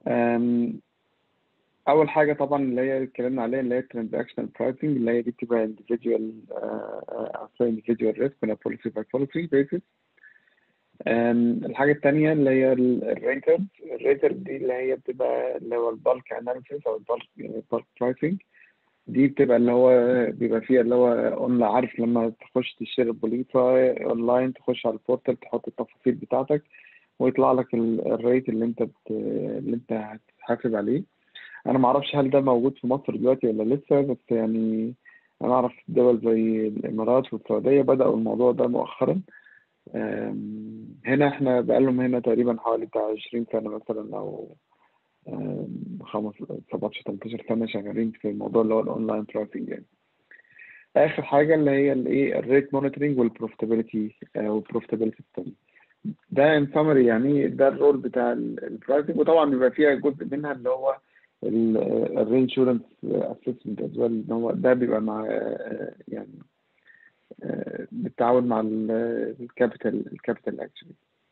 أم، اول حاجه طبعا اللي هي اتكلمنا عليها اللي هي الترانزاكشنال برايسنج اللي هي دي بتبقى individual uh, individual risk on a policy by policy basis أم، الحاجة التانية اللي هي الريتر الريتر دي اللي هي بتبقى اللي هو البالك اناليسيس او البالك البالك برايسنج دي بتبقى اللي هو بيبقى فيها اللي هو اونلاين عارف لما تخش تشتري البوليصة اونلاين تخش على البورتال تحط التفاصيل بتاعتك ويطلع لك ال- الريت اللي انت بت... اللي انت هتحاسب عليه انا ما اعرفش هل ده موجود في مصر دلوقتي ولا لسه بس يعني انا اعرف دول زي الامارات والسعودية بدأوا الموضوع ده مؤخرا أم، هنا احنا بقالهم هنا تقريبا حوالي بتاع 20 سنة مثلا او أم، خمس 17 18 سنة شغالين في الموضوع اللي هو الاونلاين برايسنج يعني اخر حاجة اللي هي الايه الريت مونيتورنج والبروفيتابيلتي والبروفيتابيلتي ستادي ده ان سمري يعني ده الرول بتاع البرايسنج وطبعا بيبقى فيها جزء منها اللي هو الرينشورنس اسسمنت از ويل ان هو ده بيبقى مع آه، يعني آه، بالتعاون مع الكابيتال الكابيتال اكشلي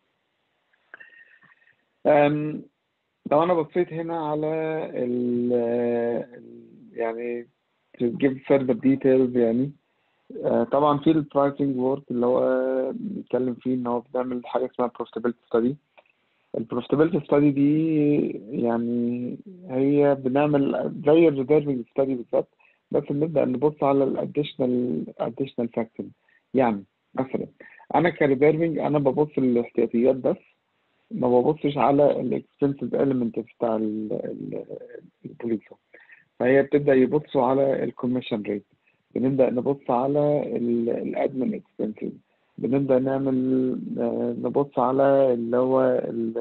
لو انا بصيت هنا على ال ال- يعني to give further details يعني آه، طبعا في البرايسنج وورك اللي هو بيتكلم فيه ان هو بنعمل حاجه اسمها profitability study البروفيتابيلتي ستادي دي يعني هي بنعمل زي الريزيرفنج ستادي بالظبط بس بنبدا نبص على الاديشنال اديشنال فاكتور يعني مثلا انا كريزيرفنج انا ببص للاحتياطيات بس ما ببصش على الاكسبنسيف اليمنت بتاع ال- ال- البوليصه فهي بتبدا يبصوا على الكوميشن ريت بنبدا نبص على الادمن اكسبنسيف بنبدا نعمل آه، نبص على اللي هو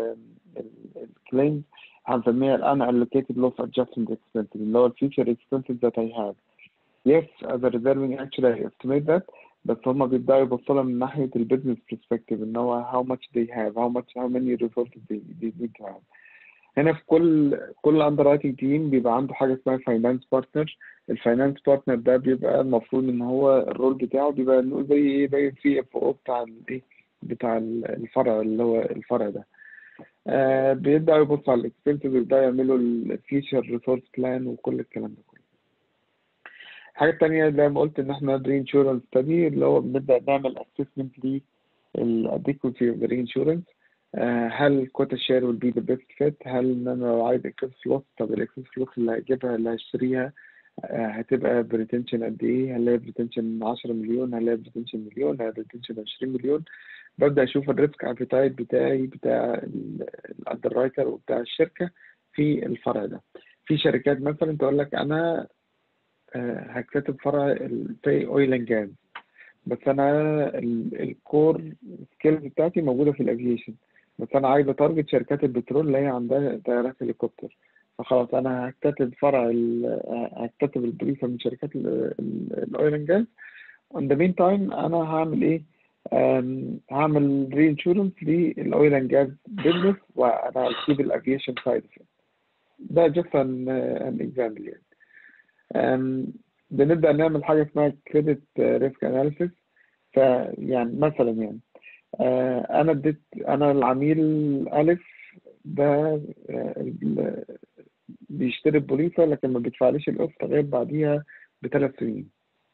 الكليم هنسميها الان allocated loss adjustment expenses اللي هو future expenses that I have yes as a reserving actually I estimate that بس هما بيبدأوا يبصوا لها من ناحية البيزنس perspective ان هو how much they have how much how many resources they, they need to have هنا في كل كل underwriting team بيبقى عنده حاجة اسمها finance partner الفاينانس بارتنر ده بيبقى المفروض ان هو الرول بتاعه بيبقى انه زي ايه زي السي اف او بتاع الايه بتاع الفرع اللي هو الفرع ده آه بيبدأ يبص على الاكسبنسز ويبدأ يعملوا الفيوتشر ريسورس بلان وكل الكلام ده كله الحاجة التانية زي ما قلت إن إحنا reinsurance study اللي هو بنبدأ نعمل assessment للأديكوسي of the reinsurance آه، هل كوتا شير will be the best fit هل إن أنا لو عايز excess loss طب الاكسس فلوس اللي هجيبها اللي هشتريها آه، هتبقى بريتنشن قد إيه هل هي بريتنشن 10 مليون هل هي بريتنشن مليون هل هي بريتنشن 20 مليون ببدأ أشوف الريسك ابيتايت بتاعي بتاع الأندررايتر وبتاع الشركة في الفرع ده في شركات مثلا تقول لك أنا آه، هكتسب فرع البي اويل اند جاز بس انا الكور سكيلز بتاعتي موجوده في الافيشن بس انا عايز اتارجت شركات البترول اللي هي عندها طيارات هليكوبتر فخلاص انا هكتسب فرع ال- هكتسب البريفة من شركات الاويل اند جاز on the meantime انا هعمل ايه آم، هعمل رينشورنس للاويل اند جاز بزنس وانا هسيب الافيشن سايد ده just an, an example يعني أم، بنبدأ نعمل حاجة اسمها كريدت ريسك اناليسيس فيعني مثلا يعني آه، أنا اديت أنا العميل ألف ده آه، ال- بيشتري البوليصة لكن ما بيدفعليش القسط غير بعديها بثلاث سنين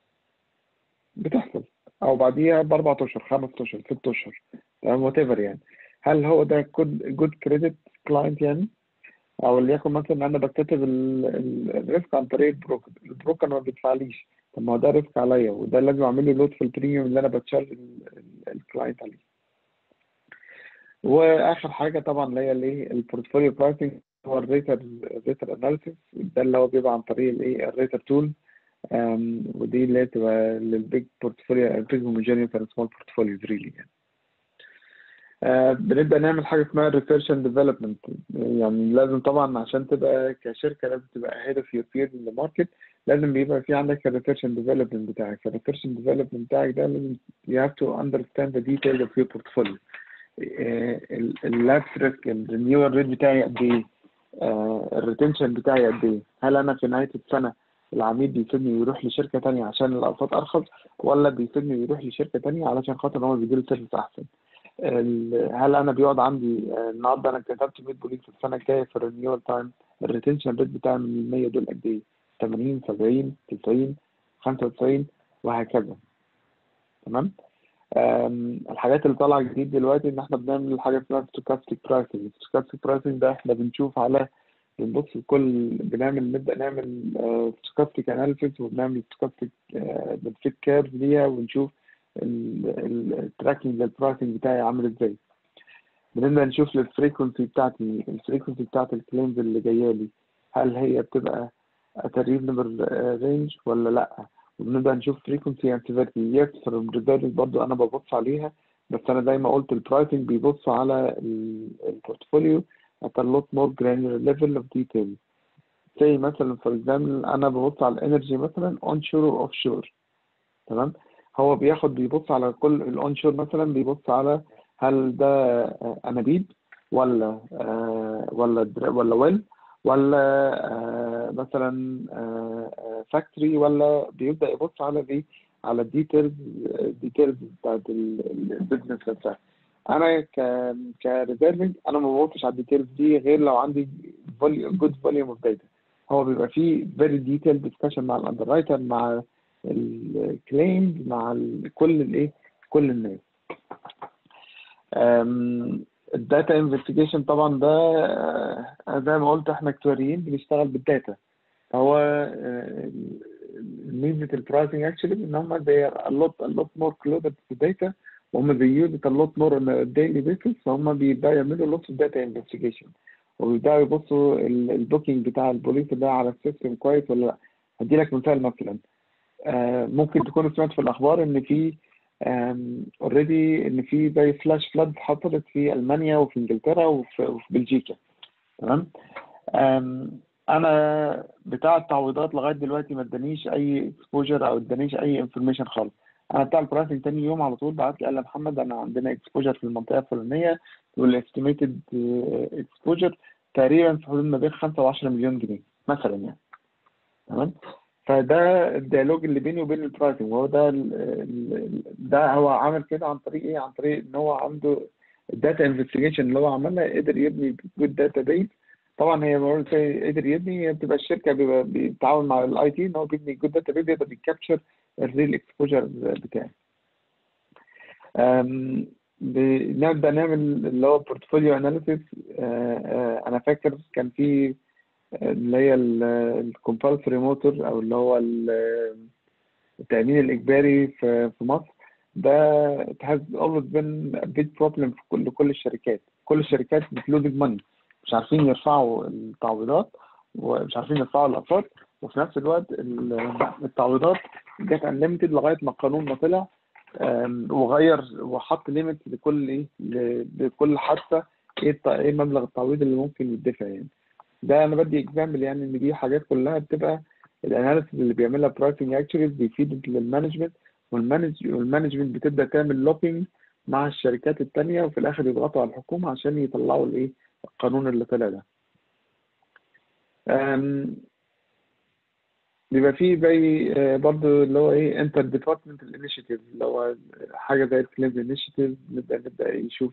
بتحصل أو بعديها بأربع أشهر خمس أشهر ست أشهر تمام وات ايفر يعني هل هو ده جود كريدت كلاينت يعني؟ او وليكن مثلا انا بكتب ال- ال- الريسك عن طريق البروكر البروكر ما بيدفعليش طب ما هو ده ريسك عليا وده لازم اعمل له لود في البريميوم اللي انا بتشارج ال- ال- الكلاينت عليه واخر حاجه طبعا اللي هي الايه البورتفوليو برايسنج هو الريتر الريتر اناليسيس ده اللي هو بيبقى عن طريق الايه الريتر تول ودي اللي هي تبقى للبيج بورتفوليو بيج هوموجينيوس اند سمول بورتفوليوز ريلي يعني آه، بنبدأ نعمل حاجة اسمها ريسيرش اند ديفلوبمنت يعني لازم طبعا عشان تبقى كشركة لازم تبقى ahead of your peers in the market لازم بيبقى في عندك الريسيرش اند ديفلوبمنت بتاعك الريسيرش اند ديفلوبمنت بتاعك ده لازم you have to understand the details of your portfolio اللابس ريسك الرينيوال ريت بتاعي قد ايه الريتنشن بتاعي قد ايه هل انا في نهاية السنة العميل بيسيبني ويروح لشركة تانية عشان الأقساط أرخص ولا بيسيبني ويروح لشركة تانية علشان خاطر هو بيديله سيرفيس أحسن ال- هل انا بيقعد عندي آه، النهارده انا كتبت 100 بوليس السنه الجايه في الرينيوال تايم الريتنشن ريت بتاعي من ال 100 دول قد ايه 80 70 90 95 وهكذا تمام آم، الحاجات اللي طالعه جديد دلوقتي ان احنا بنعمل حاجه اسمها ستوكاستيك برايسنج ستوكاستيك برايسنج ده احنا بنشوف على بنبص لكل بنعمل نبدا نعمل ستوكاستيك اناليسيس وبنعمل ستوكاستيك بنفيت كيرف ليها ونشوف التراكنج للبرايسنج بتاعي عامل ازاي بنبدا نشوف الفريكونسي بتاعتي الفريكونسي بتاعت الكليمز اللي جايه لي هل هي بتبقى at a reasonable range ولا لا وبنبدا نشوف frequency and severity yes from results برضو انا ببص عليها بس انا زي ما قلت البرايسنج بيبص على البورتفوليو at a lot more granular level of detail زي مثلا for example انا ببص على الانرجي مثلا onshore و offshore تمام هو بياخد بيبص على كل الاونشور مثلا بيبص على هل ده آه، انابيب ولا آه، ولا در- ولا ويل ولا آه، مثلا فاكتوري ولا بيبدأ يبص على ايه على الديتيلز الديتيلز بتاعت البيزنس نفسها انا ك كريزيرفنج انا ما ببصش على الديتيلز دي غير لو عندي جود فوليوم اوف داتا هو بيبقى فيه فيري ديتيل ديسكشن مع الاندر رايتر مع الكليمز مع ال- كل الايه كل الناس الداتا انفستيجيشن طبعا ده آه، زي ما قلت احنا اكتواريين بنشتغل بالداتا فهو آه، ميزه البرايسنج اكشلي ان هم they are a lot a lot more closer to data وهم they use it a lot more on a daily basis فهم بيبداوا يعملوا lots of data investigation وبيبداوا يبصوا ال- البوكينج بتاع البوليس ده على السيستم كويس ولا لا هدي لك مثال مثلا آه، ممكن تكون سمعت في الاخبار ان في اوريدي ان في زي فلاش فلاد حصلت في المانيا وفي انجلترا وفي, وفي بلجيكا تمام آم، انا بتاع التعويضات لغايه دلوقتي ما ادانيش اي اكسبوجر او ادانيش اي انفورميشن خالص انا بتاع البرايسنج تاني يوم على طول بعت لي قال لي يا محمد انا عندنا اكسبوجر في المنطقه الفلانيه والاستيميتد اكسبوجر تقريبا في حدود ما بين 5 و10 مليون جنيه مثلا يعني تمام فده الديالوج اللي بيني وبين البرايسنج وهو ده ال ال ده هو عمل كده عن طريق ايه عن طريق ان هو عنده الداتا انفستيجيشن اللي هو عملها قدر يبني جود داتا بيز طبعا هي بقول زي قدر يبني هي بتبقى الشركه بيبقى بيتعاون مع الاي تي ان هو بيبني جود داتا بيز يقدر يكابتشر الريل اكسبوجر بتاعي أم، بنبدا نعمل اللي هو بورتفوليو اناليسيس انا فاكر كان في اللي هي الكومبالسري موتور او اللي هو ال- التأمين الإجباري في في مصر ده it has always been a big problem في كل كل الشركات كل الشركات بتلوزنج ماني مش عارفين يرفعوا التعويضات ومش عارفين يرفعوا الأقساط وفي نفس الوقت ال- التعويضات جت انليمتد لغاية ما القانون ما طلع أم، وغير وحط ليميت لكل ايه ل- لكل حادثة ايه الت- ايه مبلغ التعويض اللي ممكن يدفع يعني ده انا بدي اكزامبل يعني ان دي حاجات كلها بتبقى الاناليسيس اللي بيعملها برايسنج اكتشوالز بيفيد للمانجمنت والمانج والمانجمنت بتبدا تعمل لوبينج مع الشركات التانية وفي الاخر يضغطوا على الحكومة عشان يطلعوا الايه القانون اللي طلع ده أم، بيبقى فيه زي آه، برضو اللي هو ايه انتر ديبارتمنتال انيشيتيف اللي هو حاجه زي الكليمز انيشيتيف نبدا نبدا يشوف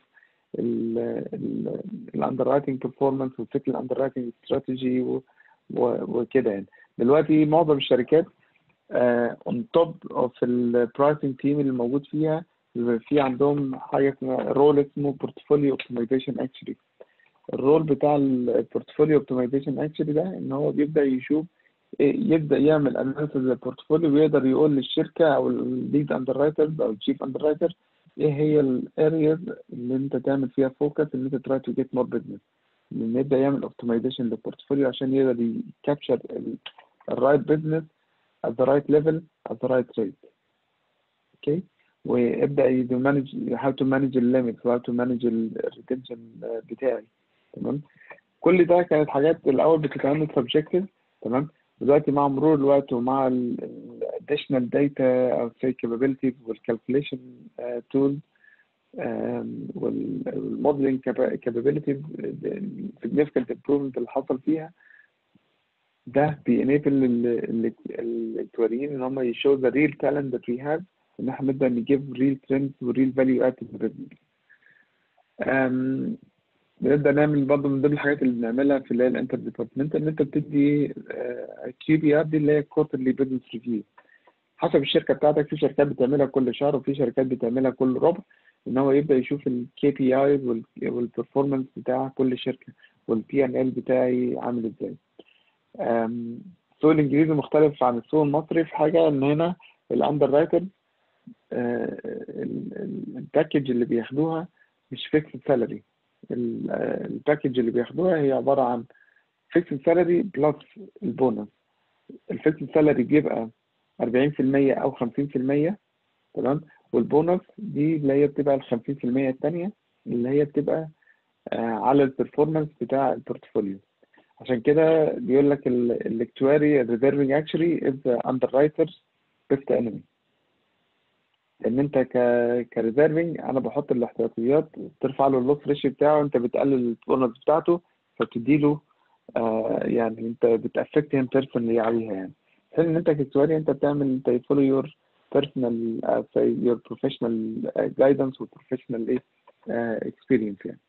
الاندر رايتنج بيرفورمانس وفكر الاندر رايتنج استراتيجي وكده يعني دلوقتي معظم الشركات اون توب اوف البرايسنج تيم اللي موجود فيها بيبقى في عندهم حاجه اسمها رول اسمه بورتفوليو اوبتمايزيشن اكشلي الرول بتاع البورتفوليو اوبتمايزيشن اكشلي ده ان هو بيبدا يشوف إيه، يبدا يعمل اناليسيس للبورتفوليو ويقدر يقول للشركه او الليد اندر رايترز او الشيف اندر رايتر ايه هي الارياز اللي انت تعمل فيها فوكس ان انت تراي تو جيت مور بزنس ان يبدا يعمل اوبتمايزيشن للبورتفوليو عشان يقدر يكابتشر الرايت بزنس at the right level at the right rate اوكي ويبدا يمانج how to manage الليميتس و how to manage الريتنشن بتاعي تمام كل ده كانت حاجات الاول بتتعمل subjective تمام دلوقتي مع مرور الوقت ومع ال additional data او say capabilities والcalculation uh, tools um, والmodeling capa- capabilities the significant improvement اللي حصل فيها ده بينيبل الاكتواريين ان هم يشو the real talent that we have ان احنا نبدا نجيب real trends و real value added business أم، بنبدأ نعمل برضه من ضمن الحاجات اللي بنعملها في اللي هي الانتر ديبارتمنت ان انت بتدي كيو بي ار دي اللي هي كوارترلي بزنس ريفيو حسب الشركه بتاعتك في شركات بتعملها كل شهر وفي شركات بتعملها كل ربع ان هو يبدا يشوف الكي بي ايز والبرفورمانس بتاع كل شركه والبي ان ال بتاعي عامل ازاي أم، السوق الانجليزي مختلف عن السوق المصري في حاجه ان هنا الاندر رايتر الباكج اللي بياخدوها مش فيكس سالري الباكج اللي بياخدوها هي عباره عن فيكس سالري بلس البونص الفيكس سالري بيبقى 40% او 50% تمام والبونص دي اللي هي بتبقى ال 50% التانية اللي هي بتبقى آه، على البرفورمانس بتاع البورتفوليو عشان كده بيقول لك الاكتواري الريزيرفنج اكشلي از اندر رايترز بيست انمي لان انت ك كريزيرفنج انا بحط الاحتياطيات ترفع له اللوس ريشيو بتاعه انت بتقلل البونص بتاعته فبتدي له آه يعني انت بتافكت هيم بيرسونلي عليها يعني في ان انت كاكتواري انت بتعمل انت فولو يور بيرسونال يور بروفيشنال جايدنس وبروفيشنال ايه اكسبيرينس يعني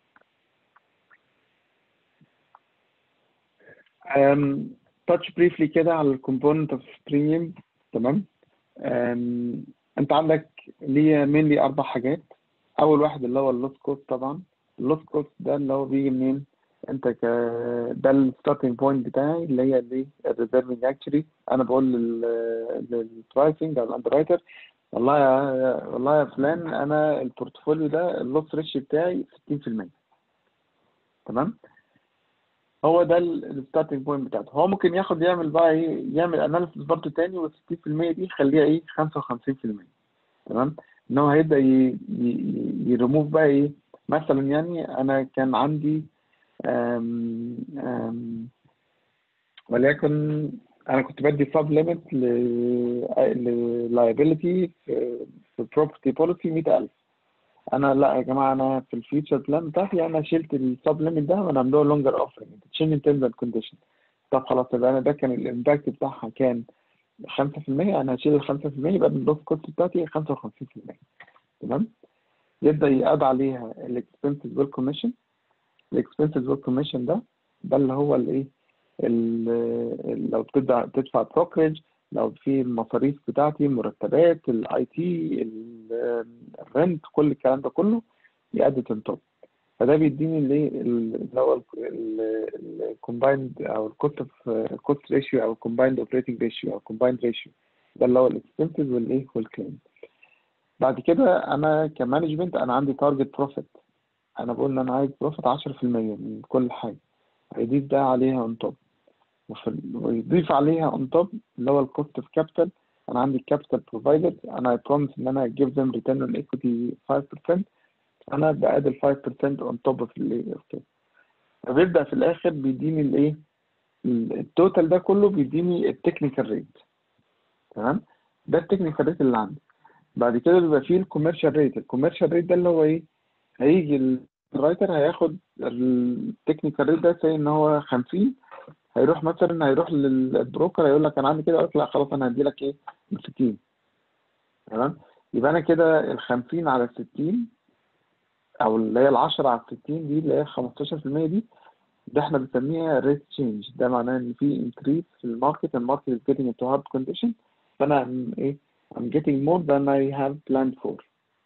تاتش بريفلي كده على الكومبوننت اوف بريميوم تمام أم، انت عندك ليه مينلي اربع حاجات اول واحد اللي هو اللوس كوست طبعا اللوس كوست ده اللي هو بيجي منين انت ك ده الستارتنج بوينت بتاعي اللي هي الايه الريزيرفنج اكشلي انا بقول للبرايسنج او الاندر رايتر والله يا والله يا فلان انا البورتفوليو ده اللوس ريشيو بتاعي 60% تمام هو ده الستارتنج بوينت بتاعته هو ممكن ياخد يعمل بقى ايه يعمل اناليسيس برضه تاني وال 60% دي يخليها ايه 55% تمام ان هو هيبدا يريموف بقى ايه مثلا يعني انا كان عندي أم أم وليكن انا كنت بدي سب ليميت ل liability في في property policy 100000 انا لا يا جماعه انا في الفيوتشر بلان بتاعتي انا شلت السب ليميت ده وانا عامله لونجر اوفرنج تشينج تيرمز اند كونديشن طب خلاص يبقى انا ده كان الامباكت بتاعها كان 5% انا هشيل ال 5% يبقى البلوك كوست بتاعتي 55% تمام يبدا يقعد عليها الاكسبنسز والكوميشن الاكسبنسز والكوميشن ده ده اللي هو الايه ال- لو بتبدا تدفع بروكرج لو في المصاريف بتاعتي المرتبات الاي تي الرنت كل الكلام ده كله يأدي تنطب فده بيديني الايه اللي هو الكومبايند او الكوست اوف كوست ريشيو او الكومبايند اوبريتنج ريشيو او الكومبايند ريشيو ده اللي هو الاكسبنسز والايه والكليم بعد كده انا كمانجمنت انا عندي تارجت بروفيت انا بقول ان انا عايز بروفيت 10% من كل حاجه هيضيف ده عليها اون توب ويضيف عليها اون توب اللي هو الكوست اوف كابيتال انا عندي كابيتال بروفايدر انا بروميس ان انا جيف ذم ريتيرن اون ايكويتي 5% انا بقاد ال 5% اون توب اوف الايه فبيبدا في الاخر بيديني الايه التوتال ده كله بيديني التكنيكال ريت تمام ده التكنيكال ريت اللي عندي بعد كده بيبقى فيه الكوميرشال ريت الكوميرشال ريت ده اللي هو ايه هيجي الرايتر هياخد التكنيكال ريت ده زي ان هو 50 هيروح مثلا هيروح للبروكر هيقول لك انا عندي كده يقول لك لا خلاص انا هدي لك ايه ب 60 تمام يبقى انا كده ال 50 على 60 او اللي هي ال 10 على 60 دي اللي هي 15% دي ده احنا بنسميها ريت تشينج ده معناه ان في انكريس في الماركت الماركت is getting into hard condition فانا I'm ايه I'm getting more than I have planned for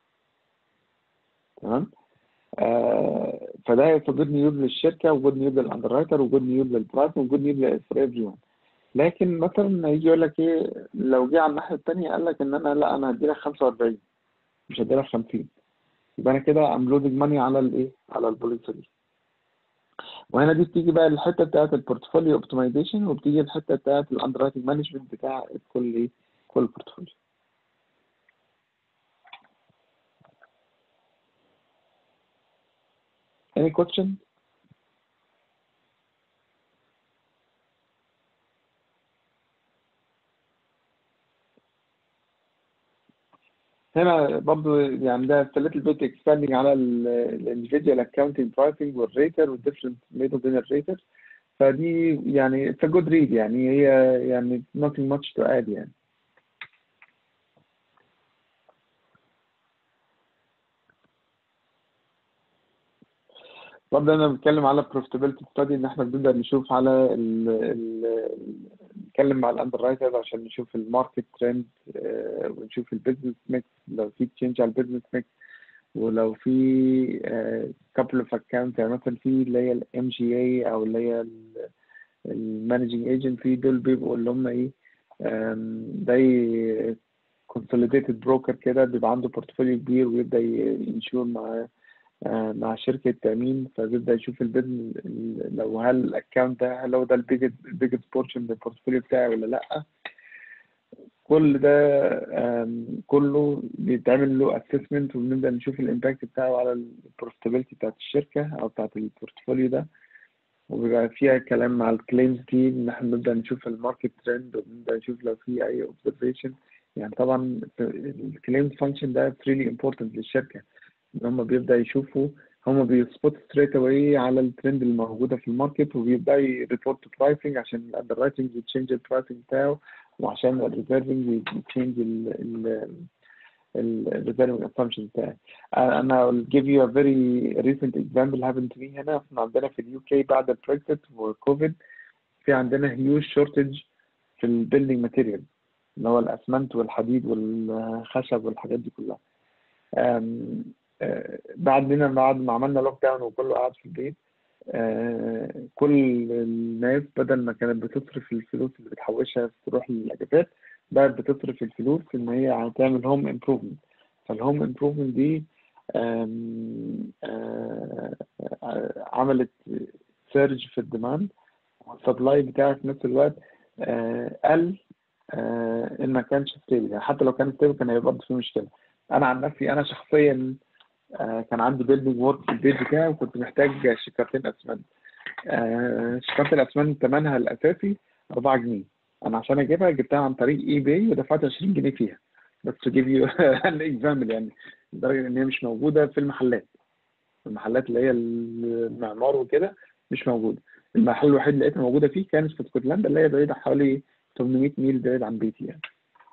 تمام آه فده جود نيوز للشركه وجود نيوز للاندر رايتر وجود نيوز للبرايس وجود نيوز فور ايفري ون لكن مثلا يجي يقول لك ايه لو جه على الناحيه الثانيه قال لك ان انا لا انا هدي لك 45 مش هدي لك 50 يبقى انا كده ام لودنج ماني على الايه على البوليسي دي وهنا دي بتيجي بقى الحته بتاعت البورتفوليو اوبتمايزيشن وبتيجي الحته بتاعت الاندر رايتنج مانجمنت بتاع كل ايه كل بورتفوليو Any question? هنا برضو يعني ده a little bit expanding على ال individual accounting pricing والريتر والديفرنت method بين الريتر فدي يعني it's a good read يعني هي يعني nothing much to add يعني برضه انا بتكلم على profitability study ان احنا بنبدا نشوف على ال ال نتكلم مع الاندر رايتر عشان نشوف الماركت ترند ونشوف البيزنس ميكس لو في تشينج على البيزنس ميكس ولو في كابل اوف اكونت يعني مثلا في اللي هي الام جي اي او اللي هي المانجنج ايجنت في دول بيبقوا اللي هم ايه زي كونسوليديتد بروكر كده بيبقى عنده بورتفوليو كبير ويبدا ينشور مع مع شركة تأمين فبيبدأ يشوف البيزنس لو هل الأكونت ده هل هو ده البيجست بيجست بورشن من البورتفوليو بتاعي ولا لأ كل ده كله بيتعمل له اسسمنت وبنبدأ نشوف الامباكت بتاعه على البروفيتابيلتي بتاعت الشركة أو بتاعت البورتفوليو ده وبيبقى فيها كلام مع الكليمز تيم إن احنا بنبدأ نشوف الماركت ترند وبنبدأ نشوف لو في أي اوبزرفيشن يعني طبعا الكليمز فانكشن ده ريلي امبورتنت للشركة ان هم بيبدا يشوفوا هم بيسبوت ستريت اواي على الترند اللي موجوده في الماركت وبيبدا يريبورت برايسنج عشان الاندر رايتنج يتشينج البرايسنج بتاعه وعشان الريزيرفنج يتشينج الريزيرفنج اسامبشن بتاعي انا I'll give you a very recent example happened to me هنا احنا عندنا في اليو كي بعد البريكسيت وكوفيد في عندنا هيوج شورتج في البيلدينج ماتيريال اللي هو الاسمنت والحديد والخشب والحاجات دي كلها بعدنا بعد ما عملنا لوك داون وكله قاعد في البيت آه كل الناس بدل ما كانت بتصرف الفلوس اللي بتحوشها تروح للاجازات بقت بتصرف الفلوس ان هي هتعمل هوم امبروفمنت فالهوم امبروفمنت دي آم آم عملت سيرج في الديماند والسبلاي بتاعها في نفس الوقت آه قل آه ان ما كانش ستيبل يعني حتى لو كان ستيبل كان هيبقى برضه في مشكله انا عن نفسي انا شخصيا آه كان عندي بيلدينج ورك في البيت بتاعي وكنت محتاج شكارتين اسمنت آه شكارة الاسمنت ثمنها الاساسي 4 جنيه انا عشان اجيبها جبتها عن طريق اي باي ودفعت 20 جنيه فيها بس تو جيف يو ان اكزامبل يعني لدرجه ان هي مش موجوده في المحلات المحلات اللي هي المعمار وكده مش موجوده المحل الوحيد اللي لقيتها موجوده فيه كانت في اسكتلندا اللي هي بعيده حوالي 800 ميل بعيد عن بيتي يعني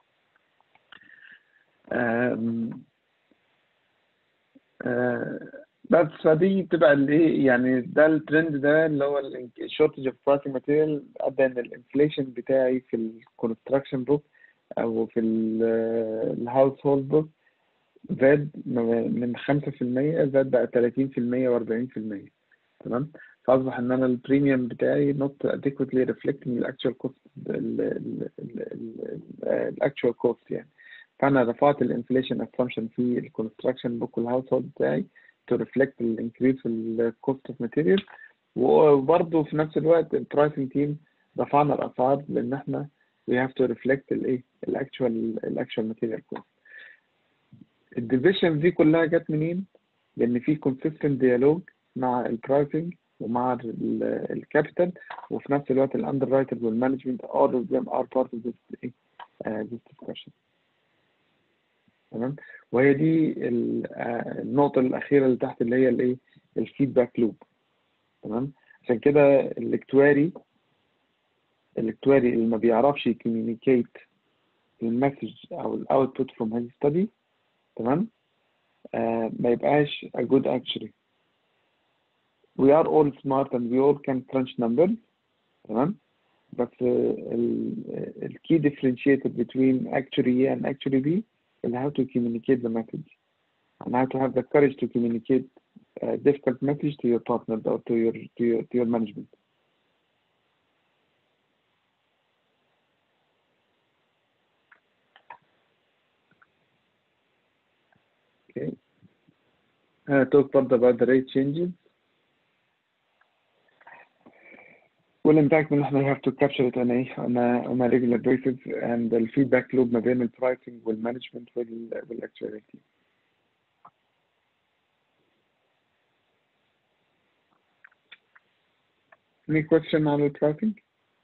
آه بس فدي بتبقى الايه يعني ده الترند ده اللي هو الشورتج اوف برايسنج ماتيريال ادى ان الانفليشن بتاعي في الكونستراكشن بوك او في الهاوس هولد بوك زاد من 5% زاد بقى 30% و40% تمام فاصبح ان انا البريميوم بتاعي not adequately reflecting الاكشوال كوست الاكشوال كوست يعني فانا رفعت الانفليشن اسامبشن في الكونستراكشن بوك والهاوس هولد بتاعي to reflect الانكريز في الكوست اوف ماتيريال وبرضه في نفس الوقت البرايسنج تيم رفعنا الاسعار لان احنا we have to reflect الايه الاكشوال الاكشوال ماتيريال كوست الديفيشن دي كلها جت منين؟ لان في consistent ديالوج مع البرايسنج ومع الكابيتال وفي نفس الوقت الاندر رايتر والمانجمنت all of them are part of this uh, this discussion تمام وهي دي النقطة الأخيرة اللي تحت اللي هي الإيه الفيدباك لوب تمام عشان كده الاكتواري الاكتواري اللي ما بيعرفش يكوميونيكيت المسج أو الأوتبوت فروم هيز ستادي تمام آه ما يبقاش a good actuary we are all smart and we all can crunch numbers تمام بس ال key differentiator between actuary A and actuary B is how to communicate the message and how to have the courage to communicate a difficult message to your partner or to your to your to your management. Okay. Uh, talk further about the rate changes. والامباكت ان احنا have to capture it on a on a, on a regular basis and the feedback loop ما بين البرايسنج والمانجمنت والاكتواليتي. Any question on the pricing?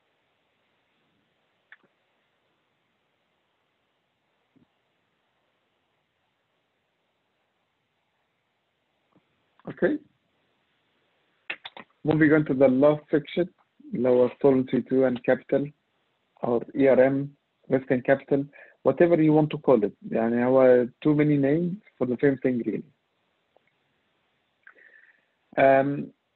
Okay. Moving on to the last section. lower Solvency II and capital or ERM, risk and capital, whatever you want to call it. يعني هو too many names for the same thing really. Um,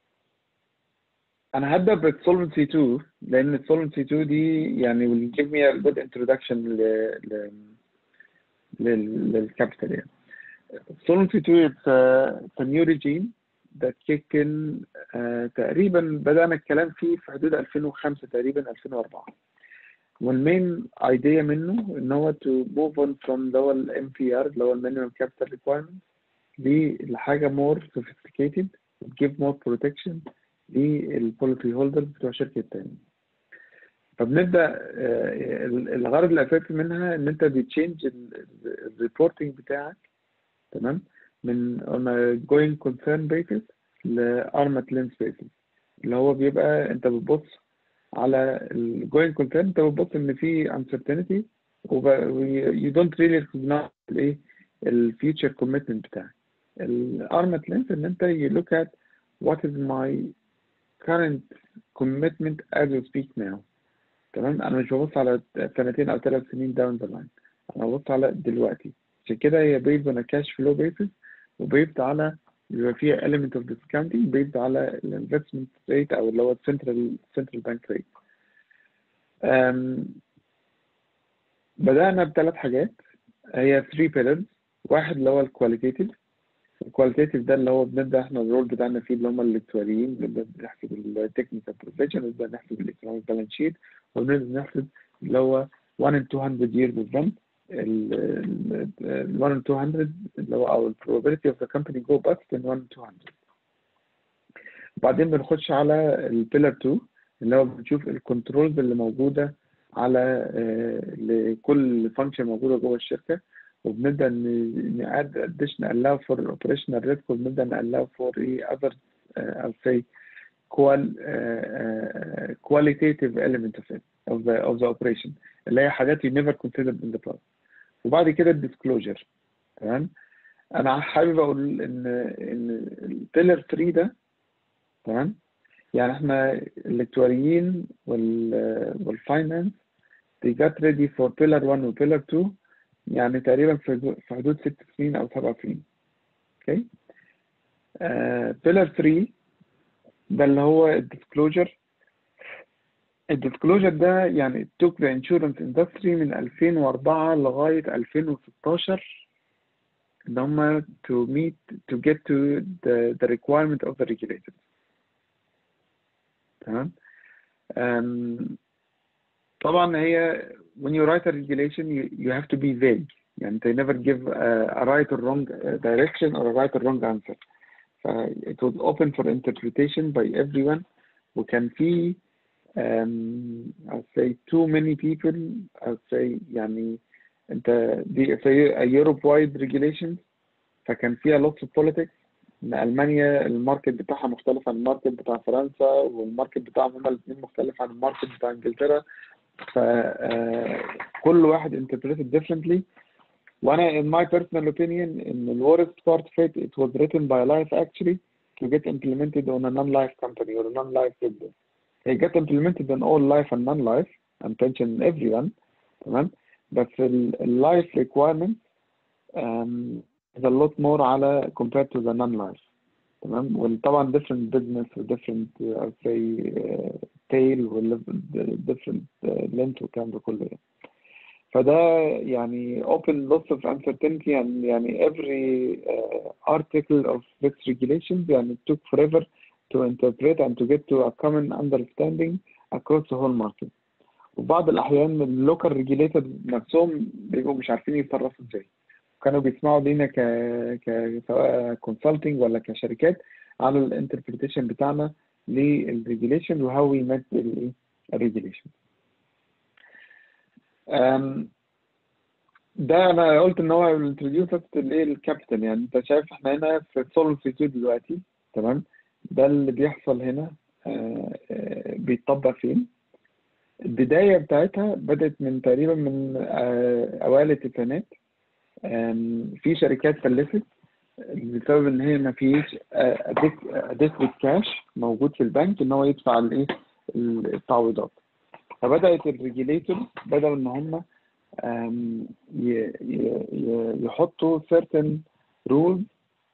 انا هبدا بالسولفنسي 2 لان السولفنسي 2 دي يعني will give me a good introduction ل ل لل- للكابيتال يعني Solvency 2 it's a, it's a new regime that kicked in آه تقريبا بدأنا الكلام فيه في حدود 2005 تقريبا 2004 والمين ايديا منه ان هو to move on from اللي هو ال MPR اللي هو ال minimum capital requirement لحاجة more sophisticated give more protection للبوليسي هولدرز بتوع شركة تانية فبنبدأ آه، الغرض الأساسي منها إن أنت بتشينج الريبورتنج بتاعك تمام من on a going concern basis ل arm's length basis اللي هو بيبقى أنت بتبص على ال going concern أنت بتبص إن في uncertainty وب... you don't really recognize الإيه ال future commitment بتاعك ال arm's length إن أنت you look at what is my current commitment as we speak now تمام انا مش ببص على سنتين او ثلاث سنين داون ذا لاين انا ببص على دلوقتي عشان كده هي based on a cash flow basis وبيبت على بيبقى فيها element of discounting based على الانفستمنت ريت او اللي هو السنترال سنترال بانك ريت بدأنا بثلاث حاجات هي 3 pillars واحد اللي هو الكواليتيتيف الكواليتيتيف ده اللي هو بنبدا احنا الرول بتاعنا فيه اللي هم الاكتواريين بنبدا نحسب التكنيكال بروفيشن نبدا نحسب الايكونوميك بالانس شيت وبنبدا نحسب اللي هو 1 in 200 years event ال 1 in 200 اللي هو او probability of the company go bust in 1 in 200 وبعدين بنخش على البيلر 2 اللي هو بنشوف الكنترولز اللي موجوده على آه، لكل فانكشن موجوده جوه الشركه وبنبدا نعد additional allow for operational risk وبنبدا نallow for ايه other uh, I'll say qual uh, uh, qualitative element of it of the of the operation اللي هي حاجات you never considered in the past وبعد كده الديسكلوجر تمام انا حابب اقول ان ان البيلر 3 ده تمام يعني احنا الاكتواريين وال والفاينانس they got ready for pillar 1 و pillar 2 يعني تقريبا في في حدود ست سنين او سبع سنين اوكي بيلر 3 ده اللي هو الديسكلوجر الديسكلوجر ده يعني took the insurance industry من 2004 لغاية 2016 ان هم to meet to get to the, the requirement of the regulators تمام أم، طبعا هي when you write a regulation you, you have to be vague يعني they never give a, a right or wrong uh, direction or a right or wrong answer ف it was open for interpretation by everyone وكان في um, I'd say too many people I'd say يعني انت دي في a Europe wide regulations فكان فيها lots of politics ان المانيا الماركت بتاعها مختلف عن الماركت بتاع فرنسا والماركت بتاعهم هما الاثنين مختلف عن الماركت بتاع انجلترا فكل واحد interpreted differently وانا in my personal opinion in the worst part of it it was written by life actually to get implemented on a non-life company or a non-life business it got implemented on all life and non-life and pension everyone تمام بس ال life requirement um, is a lot more على compared to the non-life تمام وطبعا different business و different uh, I'd say uh, tail و different uh, length والكلام ده كله يعني فده يعني open lots of uncertainty and يعني every uh, article of this regulations يعني it took forever to interpret and to get to a common understanding across the whole market وبعض الأحيان اللوكال ريجيليتور نفسهم بيبقوا مش عارفين يتصرفوا ازاي كانوا بيسمعوا لينا ك ك سواء كونسلتنج ولا كشركات على الانتربريتيشن بتاعنا للريجيليشن وهاو وي ميت الايه الريجيليشن ده انا قلت ان هو الانتروديوس الايه الكابيتال يعني انت شايف احنا هنا في سولفنسي 2 دلوقتي تمام ده اللي بيحصل هنا آه، آه، بيتطبق فين البداية بتاعتها بدأت من تقريبا من آه، أوائل التسعينات آم، في شركات فلست بسبب ان هي ما فيش اديكويت كاش موجود في البنك ان هو يدفع الايه التعويضات فبدات الريجيليتور بداوا ان هم آم، ي- ي- ي- يحطوا certain rules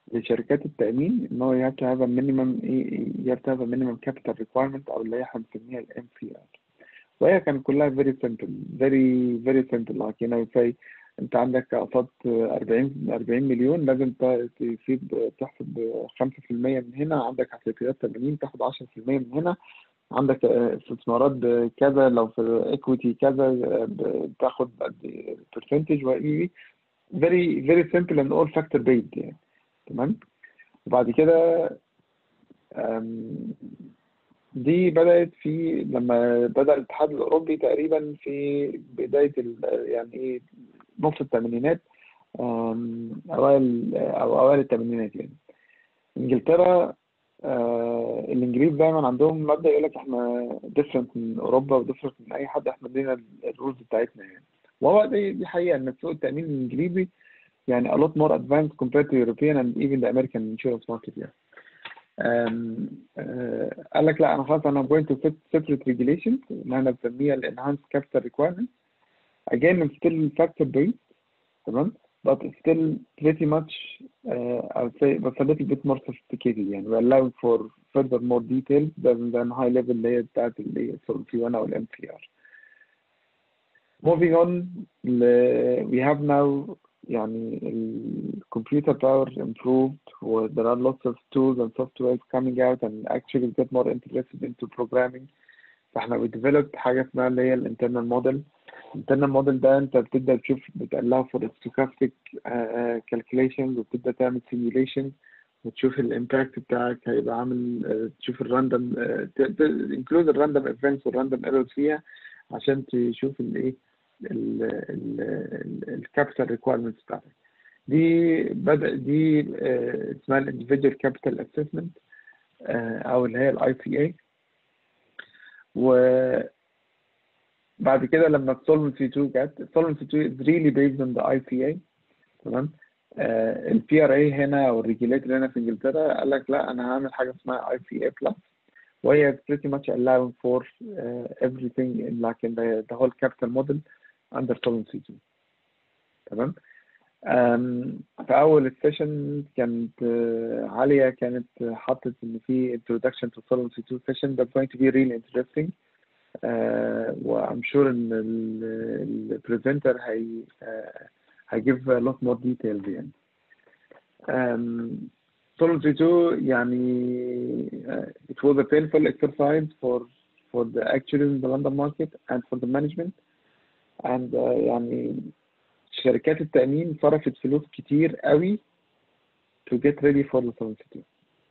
لشركات التأمين إن هو you have to have a minimum إيه you have to have a minimum capital requirement أو اللي هي احنا بنسميها ال MCR وهي كانت كلها very simple very very simple like you know say أنت عندك قصاد 40 40 مليون لازم ت- تسيب تحسب 5% من هنا عندك احتياطيات 80 تاخد 10% من هنا عندك آه، استثمارات بكذا لو في equity كذا آه، بتاخد قد percentage و very very simple and all factor based يعني تمام وبعد كده أم، دي بدأت في لما بدأ الاتحاد الأوروبي تقريبا في بداية ال- يعني إيه نص الثمانينات أم، أوائل أو أوائل الثمانينات يعني إنجلترا آه الإنجليز دايما عندهم مبدأ يقول لك إحنا different من أوروبا و different من أي حد إحنا لينا الرولز بتاعتنا يعني وهو دي دي حقيقة إن سوق التأمين الإنجليزي يعني a lot more advanced compared to European and even the American insurance market يعني. Um, uh, قال لك لا انا خلاص انا going to set separate regulations اللي احنا بنسميها ال enhanced capital requirements again it's still factor based تمام but it's still pretty much uh, I would say but a little bit more sophisticated يعني we allow for further more details than than high level اللي هي بتاعت اللي هي Solvency 1 او ال MCR moving on ل- we have now يعني ال computer power improved و there are lots of tools and softwares coming out and actually get more interested into programming فاحنا we developed حاجة اسمها اللي هي ال internal model internal model ده انت بتبدأ تشوف بتقلها for stochastic uh, uh, calculations وبتبدأ تعمل simulation وتشوف الامباكت بتاعك هيبقى عامل uh, تشوف الراندوم include الراندوم events والراندوم ايرورز فيها عشان تشوف الايه الكابيتال ريكويرمنتس بتاعتك دي بدأ دي آه، اسمها الانديفيدوال كابيتال اسسمنت او اللي هي الاي سي اي وبعد كده لما السولفنسي 2 جت السولفنسي 2 is really based on the ICA تمام البي ار اي هنا او الريجيليتور هنا في انجلترا قال لك لا انا هعمل حاجه اسمها اي سي اي بلس وهي pretty much allowing for uh, everything in like in the, the whole capital model under Solvency 2 تمام أم، في أول السيشن كانت آه، عالية كانت حطت إن في introduction to Solvency 2 session that's going to be really interesting uh, و I'm sure إن ال ال presenter هي uh, هي give a lot more details يعني um, Solvency 2 يعني uh, it was a painful exercise for for the actuaries in the London market and for the management and uh, يعني شركات التأمين صرفت فلوس كتير قوي to get ready for the Solvency 2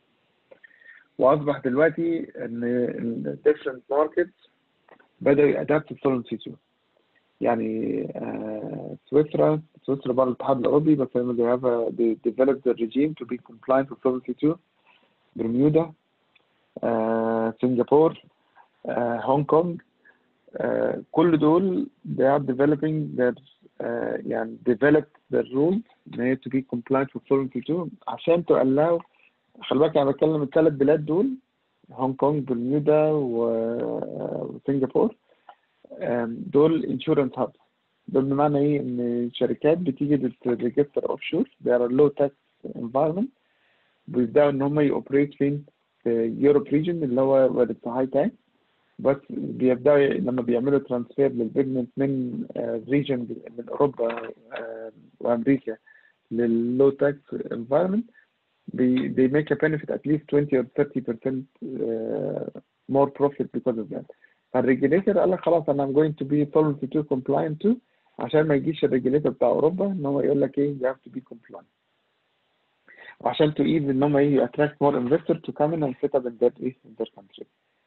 وأصبح دلوقتي إن ال different markets بدأوا يأدابت Solvency 2 يعني آه، سويسرا سويسرا بره الاتحاد الأوروبي بس هم they have a, they developed the regime to be compliant with Solvency 2 برمودا آه، سنغافور آه، هونج كونج آه، كل دول they are developing their آه، يعني developed their rules ان هي to be compliant with Solvency 2 عشان to allow خلي بالك انا بتكلم الثلاث بلاد دول هونج كونج برمودا و- وسنغافور آم، دول انشورنس هابس دول بمعنى ايه ان شركات بتيجي تريجستر اوف شور they are a low tax environment بيبداوا ان هم يوبريت فين في يوروب ريجن اللي هو where it's high tax بس بيبداوا ي- لما بيعملوا ترانسفير للبيزنس من ريجن من اوروبا آه، وامريكا لللو تاكس environment they, they make a benefit at least 20 or 30 percent uh, more profit because of that. فالريجليتر قال لك خلاص انا I'm going to be Solvency 2 compliant too عشان ما يجيش الريجليتر بتاع اوروبا ان هو يقول لك ايه you have to be compliant. وعشان to ease ان هم ايه attract more investors to come in and set up in their ايه in their country.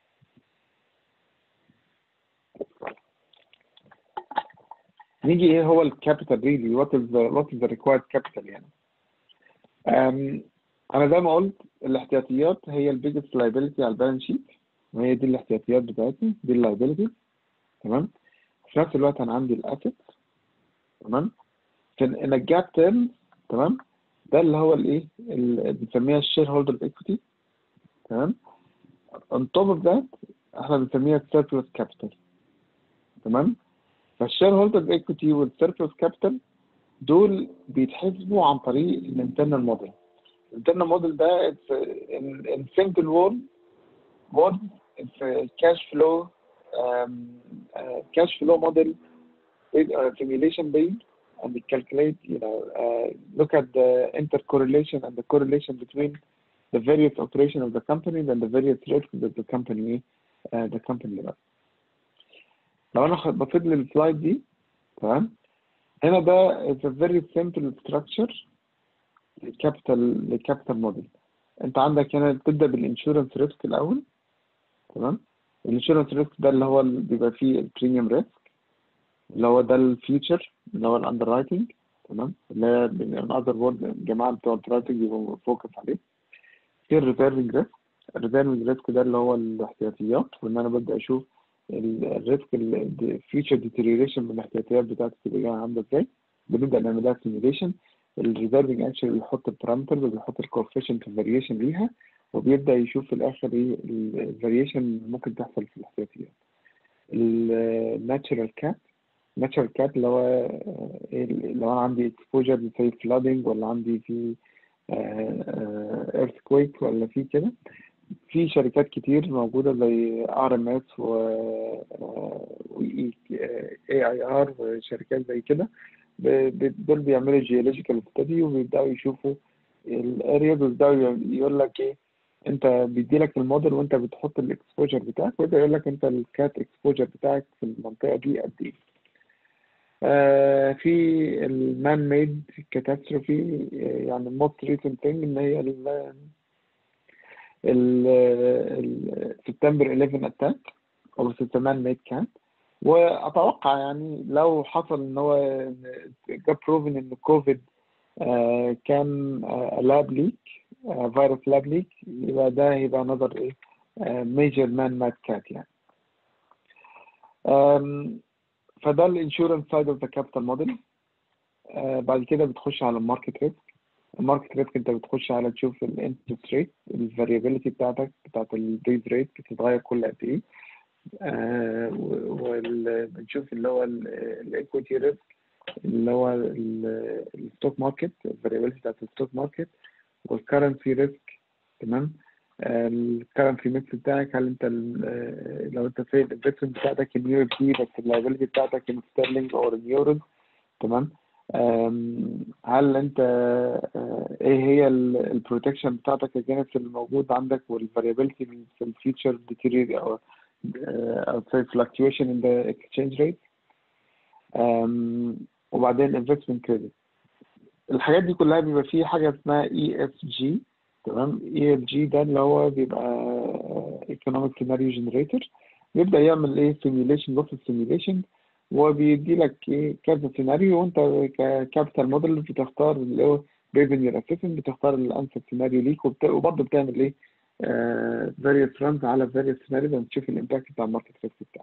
نيجي ايه هو الكابيتال ريلي what is the what is the required capital يعني. أم، انا زي ما قلت الاحتياطيات هي البيجست liability على البالانس شيت وهي دي الاحتياطيات بتاعتي دي اللايبيلتي تمام في نفس الوقت انا عندي الاسيت تمام في ان الجاب تيرم تمام ده اللي هو الايه اللي بنسميها الشير هولدر ايكويتي تمام on top of that احنا بنسميها surplus capital تمام فالشير هولدر ايكويتي والسيربلس كابيتال دول بيتحسبوا عن طريق الانترنال موديل الانترنال موديل ده it's a- in, in simple word word it's a cash flow um, uh, cash flow model with a simulation based and we calculate you know uh, look at the intercorrelation and the correlation between the various operation of the company and the various risks that the company uh, the company runs. لو انا خ- بصيت للسلايد دي تمام هنا ده is a very simple structure للكابيتال للكابيتال موديل انت عندك هنا بتبدا بالانشورنس ريسك الاول تمام الانشورنس ريسك ده اللي هو اللي بيبقى فيه البريميوم ريسك اللي هو ده الفيوتشر اللي هو الاندر رايتنج تمام اللي هي ان اذر وورد الجماعه بتوع الرايتنج بيبقوا فوكس عليه في الريزيرفنج ريسك الريزيرفنج ريسك ده اللي هو الاحتياطيات وان انا ببدا اشوف الريسك الفيوتشر ديتيريوريشن من الاحتياطيات بتاعتي تبقى جايه عامله ازاي بنبدا نعمل لها سيميوليشن الريزيرفنج اكشن بيحط البارامترز وبيحط الكوفيشنت فاريشن ليها وبيبدا يشوف في الاخر ايه الفاريشن اللي ممكن تحصل في الاحتياطيات الناتشرال كات ناتشرال كات اللي هو آه، إيه لو انا عندي اكسبوجر زي فلادنج ولا عندي في ايرثكويك ولا في كده في شركات كتير موجودة زي ار ام اس و اي اي ار وشركات زي كده ب- ب- دول بيعملوا جيولوجيكال ستدي وبيبدأوا يشوفوا الارياز ويبدأوا يقول لك ايه انت بيدي لك الموديل وانت بتحط الاكسبوجر بتاعك ويبدأ يقول لك انت الكات اكسبوجر بتاعك في المنطقة دي قد ايه آه، في المان ميد كاتاستروفي يعني الموست ريسنت ثينج ان هي ال ال سبتمبر 11 اتاك او مان ميد كان واتوقع يعني لو حصل ان هو جاب بروفن ان كوفيد آه، كان لاب ليك فيروس لاب ليك يبقى ده هيبقى نظر ايه ميجر مان ماد كات يعني آم، فده الانشورنس سايد اوف ذا كابيتال موديل بعد كده بتخش على الماركت ريسك الماركت ريسك انت بتخش على تشوف الانترست ريت الفاريابيلتي بتاعتك بتاعت البيز ريت بتتغير كل قد ايه وبنشوف اللي هو الايكويتي ريسك اللي هو الستوك ماركت الفاريابيلتي بتاعت الستوك ماركت والكرنسي ريسك تمام الكرنسي ميكس بتاعك هل انت ال- لو انت في الانفستمنت بتاعتك ان يو بي بس اللايبيلتي بتاعتك ان ستيرلينج او ان يورو تمام أم، هل انت اه، ايه هي البروتكشن بتاعتك against الموجود عندك والفاريابيلتي في الفيوتشر ديتيريوري او اه، او say fluctuation in the exchange rate أم، وبعدين investment credit الحاجات دي كلها بيبقى فيه حاجة اسمها ESG تمام ESG ده اللي هو بيبقى economic scenario generator بيبدأ يعمل ايه simulation loss simulation وبيدي لك ايه كذا سيناريو وانت ككابيتال موديل بتختار اللي هو revenue assessment بتختار الانسب سيناريو ليك وبت- وبرضه بتعمل ايه آه various runs على various scenarios وتشوف الامباكت بتاع الماركت ريسك بتاعك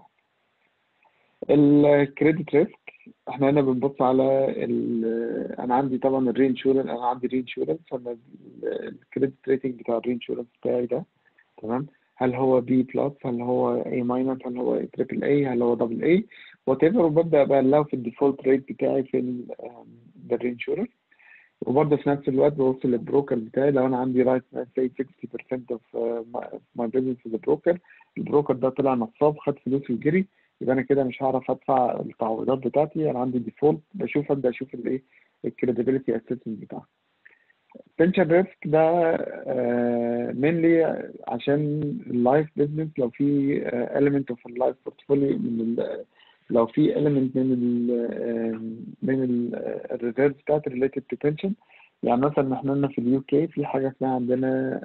الكريدت ريسك احنا هنا بنبص على ال انا عندي طبعا الري انشورنس انا عندي ري انشورنس فانا الكريدت ريتنج بتاع الري انشورنس بتاعي ده تمام هل هو بي بلس هل هو اي ماينس هل هو تريبل اي هل هو دبل اي وات ايفر وببدا بقلبه في الديفولت ريت بتاعي في الري انشورنس وبرضه في نفس الوقت ببص للبروكر بتاعي لو انا عندي رايت say 60% of my business is a broker البروكر ده طلع نصاب خد فلوسي وجري يبقى انا كده مش هعرف ادفع التعويضات بتاعتي انا عندي ديفولت بشوف ابدا اشوف الايه الكريديبيليتي اسسمنت بتاعه بنشن ريسك ده مينلي عشان اللايف بزنس لو في element اوف اللايف بورتفوليو من ال لو في element من ال من الريزيرف بتاعت related to pension يعني مثلا احنا قلنا في اليو كي في حاجه اسمها عندنا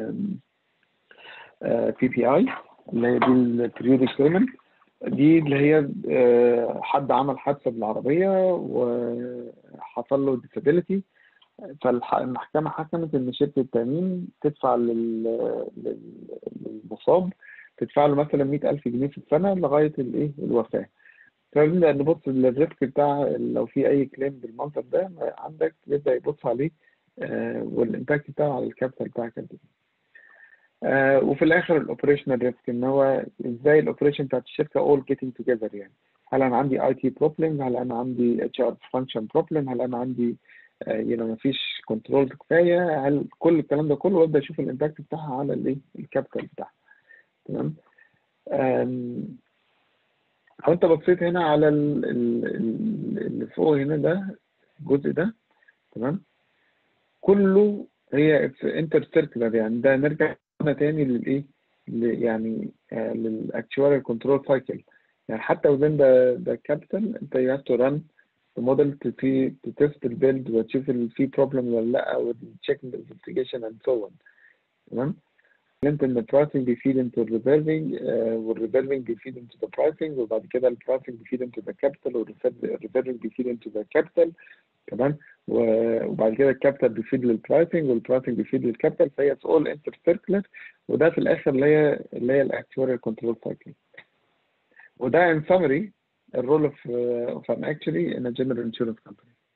بي بي اي اللي هي دي البريودك بيمنت دي اللي هي آه، حد عمل حادثه بالعربيه وحصل له disability فالمحكمة حكمت إن شركة التأمين تدفع لل- لل- للمصاب تدفع له مثلا مية ألف جنيه في السنة لغاية الإيه الوفاة فبنبدأ نبص للريسك بتاع لو في أي كليم بالمنظر ده عندك يبدأ يبص عليه آه، والإمباكت بتاعه على الكابيتال بتاعك قد إيه آه، وفي الآخر الأوبريشنال ريسك إن هو إزاي الأوبريشن بتاعت الشركة all getting together يعني هل أنا عندي أي تي بروبلم هل أنا عندي اتش ار فانكشن بروبلم هل أنا عندي يو نو مفيش كنترول كفايه هل كل الكلام ده كله وابدا اشوف الامباكت بتاعها على الايه الكابيتال بتاعها تمام أم، لو انت بصيت هنا على ال- ال- ال- اللي فوق هنا ده الجزء ده تمام كله هي انتر سيركلر يعني ده نرجع هنا تاني للايه ل- يعني للاكتواريال كنترول سايكل يعني حتى within the the capital انت you have to run the model to see to test البيلد وتشوف ال في problem ولا لا وتشيك الانفستيجيشن and so on تمام انت ان البرايسنج بيفيد انتو الريزيرفنج والريزيرفنج بيفيد انتو ذا برايسنج وبعد كده البرايسنج بيفيد انتو ذا كابيتال والريزيرفنج بيفيد انتو ذا كابيتال تمام و- وبعد كده الكابيتال بيفيد للبرايسنج والبرايسنج بيفيد للكابيتال فهي اتس اول انتر سيركلر وده في الاخر اللي هي اللي هي الاكتواريال كنترول سايكل وده ان سمري الرول اوف اوف ان اكشولي ان جنرال انشورنس كومباني